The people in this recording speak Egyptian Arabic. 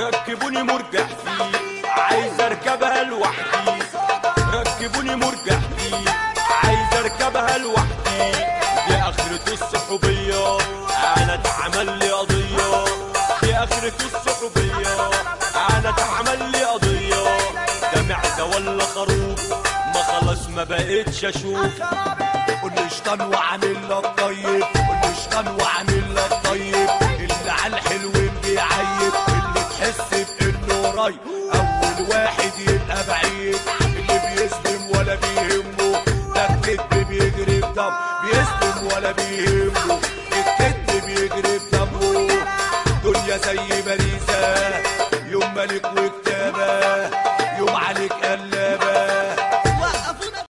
ركبوني مرجع فيه عايز اركبها لوحدي ركبوني مرجع فيه عايز اركبها لوحدي دي اخرة الصحوبية انا اتعمل لي قضية دي اخرة الصحوبية انا اتعمل لي قضية ده معدة ولا خروف ما خلاص ما بقتش اشوف قول لي شطان وعامل لك طيب قول لي شطان وعامل لك طيب اللي على الحلوين بيعيب اللي تحس بانه قريب اول واحد يبقى بعيد اللي بيسلم ولا بيهمه ده الكذب بيجري في دم بيسلم ولا بيهمه الكذب بيجري في دمه دنيا زي باريسة يوم ملك وكتابة يوم عليك قلابة